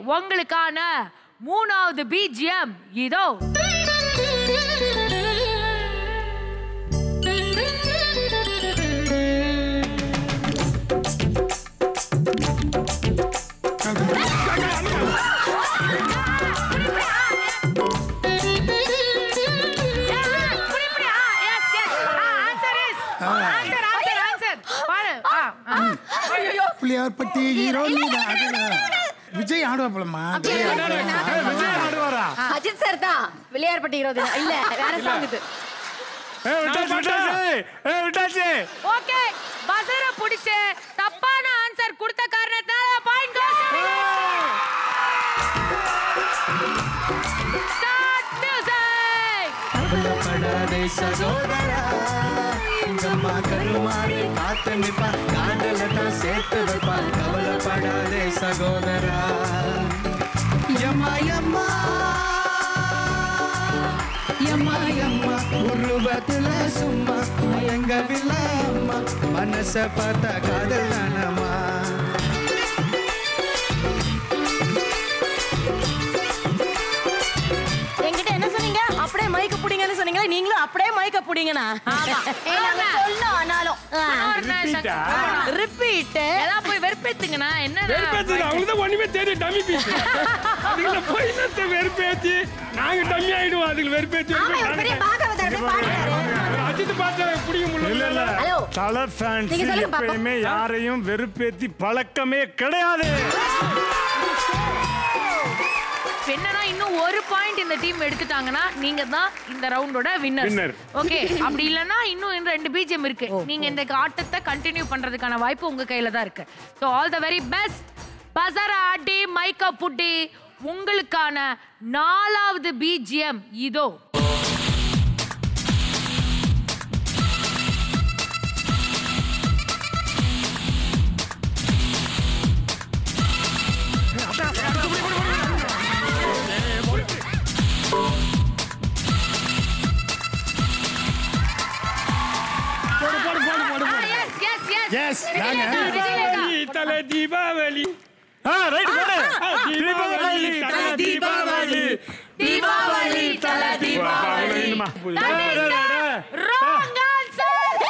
உங்களுக்கான மூணாவது பிஜிஎம் இதோ பிள்ளையார்பட்டி ஹீரோ விஜய் ஆடுவாப்பலம்மா விஜய் ஆடுவாரா அஜித் சார் தான் விளையாடுபட்டி இருபது இல்ல வேற சாங் இது ஏய், விட்டாச்சு விட்டாச்சு ஏய், விட்டாச்சு ஓகே பசர புடிச்ச தப்பான ஆன்சர் கொடுத்த காரணத்தால பாயிண்ட் ஸ்டார்ட் மியூசிக் கவலைப்படாதே சகோதரா உங்கம்மா கருமாறி காத்து நிப்பா காதல தான் சேர்த்து வைப்பா கவலைப்படாதே சகோதரா யம்மா யம்மா யம்மா யம்மா உருவத்துல சும்மா மயங்கவில்லை அம்மா மனச பார்த்தா காதல் தானம்மா என்கிட்ட என்ன சொன்னீங்க அப்படியே மைக்க புடிங்கன்னு சொன்னீங்களா நீங்களும் அப்படியே மைக்க புடிங்கண்ணா ஆமா ஏய், நாங்க சொன்னோம் ஆனாலும் Repeat-ஆ? ரிப்பீட் எல்லாம் போய் வெறுப்பேத்துங்கண்ணா என்ன வெறுப்பேத்து அவங்களுக்கு தான் ஒண்ணுமே தெரியும் டம்மி பீஸ் அதுக்குள்ள போய் என்னத்த வெறுப்பேத்தி நாங்க டம்மி ஆயிடுவோம் அதுக்கு வெறுப்பேத்தி ஆமா இவர் பெரிய பாகவதர் அப்படியே பாடுறாரு அஜித் பார்த்தா பிடிக்க முடியல இல்ல ஹலோ. தல ஃபேன்ஸ் நீங்க சொல்லுங்க பாப்போம். எப்பயுமே யாரையும் வெறுப்பேத்தி பழக்கமே கிடையாது என்னன்னா இன்னும் ஒரு பாயிண்ட் இந்த டீம் எடுத்துட்டாங்கன்னா நீங்க தான் இந்த ரவுண்டோட வின்னர் Winner. ஓகே அப்படி இல்லனா இன்னும் இன்னும் ரெண்டு பிஜிஎம் இருக்கு நீங்க இந்த ஆட்டத்தை கண்டினியூ பண்றதுக்கான வாய்ப்பு உங்க கையில தான் இருக்கு so all the very best பசர ஆட்டி மைக்கா புட்டி உங்களுக்கான நாலாவது பிஜிஎம் இதோ போடு போடு போடு போடு போடு எஸ் எஸ் எஸ் Yes, நாங்க. தலை தீபாவளி ஆ ரைட் போடு தீபாவளி தலை தீபாவளி தீபாவளி தல Deepavali That is the wrong answer.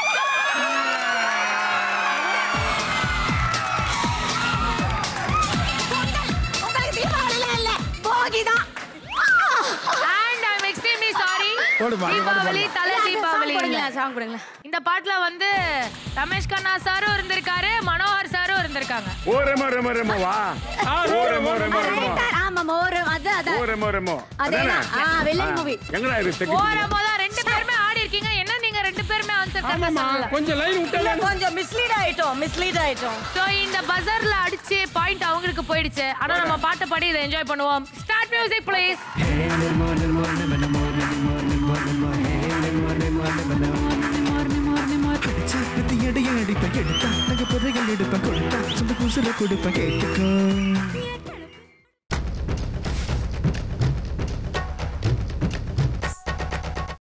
உங்களுக்கு தீபாவளில இல்ல போகிதான் And I'm extremely sorry. போடு, பாடு, பாடு, தீபாவளி பாடு. தல தீபாவளி இல்ல. போடுங்களேன் சாங் போடுங்களேன் இந்த பாட்டுல வந்து ரமேஷ் கண்ணா சாரும் இருந்திருக்காரு மனோகர் சாரும் இருந்திருக்காங்க ஓ ரெமோ ரெமோ ரெமோ வா ஓ ரெமோ ரெமோ ரெமோ ஆமா மோர் அது அது ஓ ரெமோ ரெமோ அதேதான். ஆ, வில்லன் movie. எங்கடா இது தெக்கு ஓரமோ தான் ரெண்டு பேருமே ஆடி இருக்கீங்க என்ன நீங்க ரெண்டு பேருமே ஆன்சர் கரெக்டா ஆமாமா சொல்லல கொஞ்சம் லைன் இல்ல விட்டல கொஞ்சம் மிஸ்லீட் ஆயிட்டோம் மிஸ்லீட் ஆயிட்டோம் சோ இந்த பஜர்ல அடிச்சு பாயிண்ட் அவங்களுக்கு போயிடுச்சு ஆனா நம்ம பாட்டு பாடி இதை என்ஜாய் பண்ணுவோம் ஸ்டார்ட் மியூசிக் ப்ளீஸ் சாப்பிட்டு எடையும் அடிப்பேன் எடுப்பேன் தங்க பொருள்கள் எடுப்பேன் கொடுப்பேன் சொந்த கூசல கொடுப்பேன் கேட்டுக்கோ